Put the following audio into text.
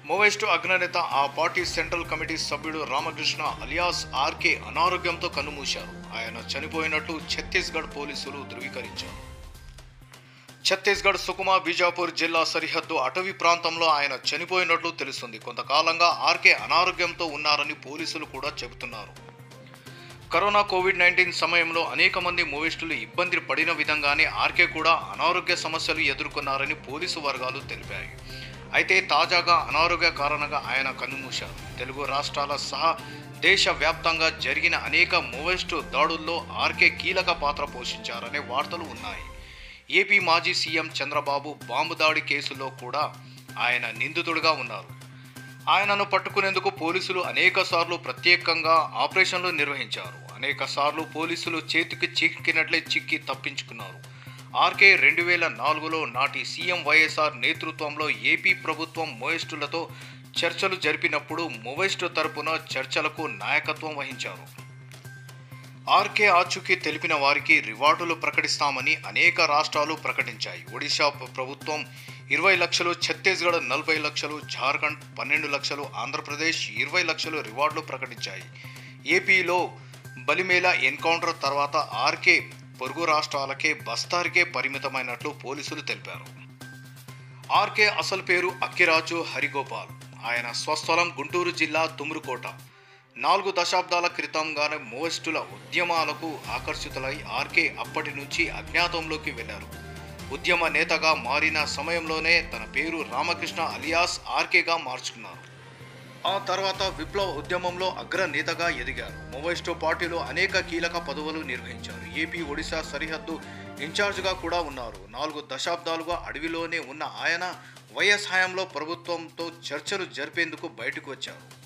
మోవెస్టు అగ్రనేత ఆ party central committee సభ్యుడు రామకృష్ణ అలియాస్ ఆర్కే అనారోగ్యంతో కన్నుమూశారు ఆయన చనిపోయినట్లు ఛత్తీస్గఢ్ పోలీసులు ధృవీకరించారు ఛత్తీస్గఢ్ సుకుమా బీజాపూర్ జిల్లా సరిహద్దు అటవీ ప్రాంతంలో ఆయన చనిపోయినట్లు తెలుస్తుంది కొంతకాలంగా ఆర్కే అనారోగ్యంతో ఉన్నారని పోలీసులు కూడా చెబుతున్నారు కరోనా కోవిడ్ నైన్టీన్ సమయంలో అనేక మంది మూవిస్టులు ఇబ్బంది పడిన విధంగానే ఆర్కే కూడా అనారోగ్య సమస్యలు ఎదుర్కొన్నారని పోలీసు వర్గాలు తెలిపాయి అయితే తాజాగా అనారోగ్య కారణంగా ఆయన కన్నుమూశారు తెలుగు రాష్ట్రాల సహా దేశవ్యాప్తంగా జరిగిన అనేక మూవెస్టు దాడుల్లో ఆర్కే కీలక పాత్ర పోషించారనే వార్తలు ఉన్నాయి ఏపీ మాజీ సీఎం చంద్రబాబు బాంబు దాడి కేసులో కూడా ఆయన నిందితుడిగా ఉన్నారు ఆయనను పట్టుకునేందుకు పోలీసులు అనేక సార్లు ప్రత్యేకంగా ఆపరేషన్లు నిర్వహించారు అనేక సార్లు పోలీసులు చేతికి చిక్కినట్లే చిక్కి తప్పించుకున్నారు ఆర్కే రెండు వేల నాలుగులో నాటి సీఎం వైఎస్ఆర్ నేతృత్వంలో ఏపీ ప్రభుత్వం మోయిస్టులతో చర్చలు జరిపినప్పుడు మొవెస్టు తరపున చర్చలకు నాయకత్వం వహించారు ఆర్కే ఆచూకీ తెలిపిన వారికి రివార్డులు ప్రకటిస్తామని అనేక రాష్ట్రాలు ప్రకటించాయి ఒడిశా ప్ర- ప్రభుత్వం ఇరవై లక్షలు ఛత్తీస్గఢ్ నలభై లక్షలు జార్ఖండ్ పన్నెండు లక్షలు ఆంధ్రప్రదేశ్ ఇరవై లక్షలు రివార్డులు ప్రకటించాయి ఏపీలో బలిమేలా ఎన్కౌంటర్ తర్వాత ఆర్కే పొరుగు రాష్ట్రాలకే బస్తార్కే పరిమితమైనట్లు పోలీసులు తెలిపారు ఆర్కే అసలు పేరు అక్కిరాజు హరిగోపాల్ ఆయన స్వస్థలం గుంటూరు జిల్లా తుమ్రుకోట నాలుగు దశాబ్దాల క్రితంగానే మోవెస్టుల ఉద్యమాలకు ఆకర్షితులై ఆర్కే అప్పటి నుంచి అజ్ఞాతంలోకి వెళ్లారు ఉద్యమ నేతగా మారిన సమయంలోనే తన పేరు రామకృష్ణ అలియాస్ ఆర్కేగా మార్చుకున్నారు ఆ తర్వాత విప్లవ ఉద్యమంలో అగ్ర నేతగా ఎదిగారు మోవెస్టో పార్టీలో అనేక కీలక పదవులు నిర్వహించారు ఏపీ ఒడిశా సరిహద్దు ఇన్ఛార్జ్గా కూడా ఉన్నారు నాలుగు దశాబ్దాలుగా అడవిలోనే ఉన్న ఆయన వైఎస్ హయాంలో ప్రభుత్వంతో చర్చలు జరిపేందుకు బయటకు వచ్చారు